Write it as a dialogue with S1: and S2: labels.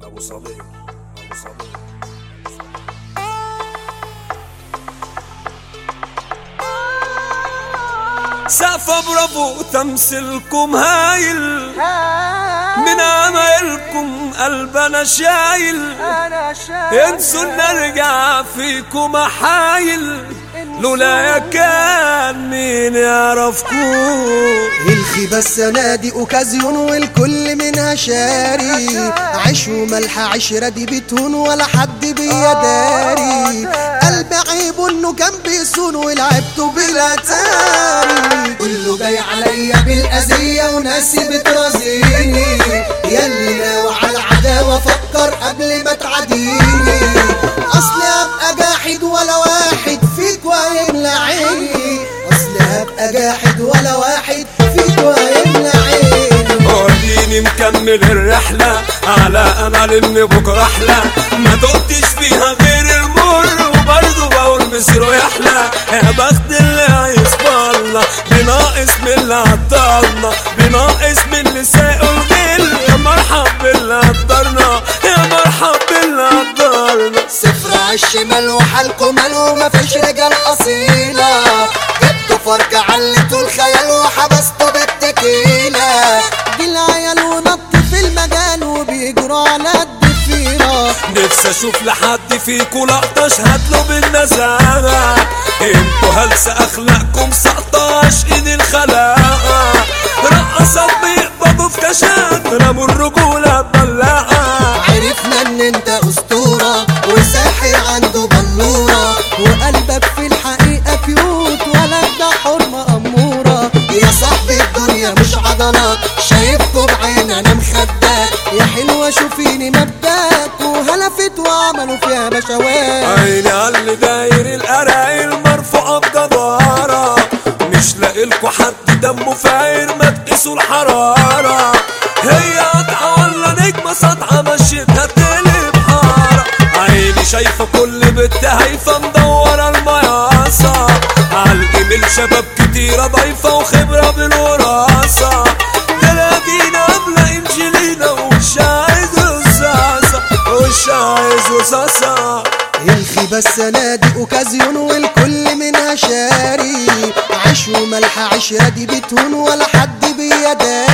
S1: ابو صبير ابو صبير سقفة برافو تمثيلكم هايل من عمايلكم قلبنا شايل
S2: انا شايف
S1: انسوا ان ارجع فيكم احايل لولا يا كان مين يعرفكم
S3: الخيبة السنة دي اوكازيون والكل منها شاري عيش وملح عشرة دي بتهون ولا حد بيداري قلب عيب انه كان بيصون ولعبته بلا تاري كله جاي عليا بالاذية وناسي بترازيني ياللي ناوي على العداوة فكر قبل ما تعاديني اصلي ابقى جاحد ولا واحد فيك ويملى عيني اصلي هبقى جاحد ولا واحد فيك ويملى عيني
S1: وديني مكمل الرحلة على أمل إن بكرة أحلى ما دقتش فيها غير المر وبرضه بقول مصيره يحلى يا بخت اللي عايش بالله بناقص من اللي عطلنا بناقص من اللي ساقوا الغل يا مرحب باللي قدرنا يا مرحب باللي قدرنا
S3: صفر على الشمال وحالكم مال ومفيش رجال اصيله جبتوا فرج علتوا الخيال وحبستوا بالتكيله دي العيال ونط في المجال وبيجروا على الضفيره
S1: نفسي اشوف لحد فيكو لقطة اشهد له بالنزاهة انتوا هلسة اخلاقكم سقطة عشقين الخلاقة رقصات بيقبضوا في كاشات رموا الرجولة بلاقة
S3: عرفنا ان انت اسطوره وساحر عنده بلوره وقلبك في الحقيقه كيوت ولا ده حرمه اموره يا صاحبي الدنيا مش عضلات شايفكوا بعين انا مخدات يا حلوه شوفيني مبداك وهلفت وعملوا فيها بشوات
S1: عيني على اللي داير القرايل مرفوعة بجدارة مش لاقيلكوا حد دمه فاير ما تقيسوا الحرارة هي قطعة ولا نجمة سطعة مشيتها تقلب حارة عيني شايفة كل بنت هايفة مدورة المياصة عالجميل شباب كتيرة ضايفة وخبرة بالوراثة تلاقينا قبل انجلينا ومش عايز رصاصة ومش عايز رصاصة
S3: الخيبة السنة دي اوكازيون والكل منها شاري عيش وملح عشرة دي بتهون ولا حد بيداري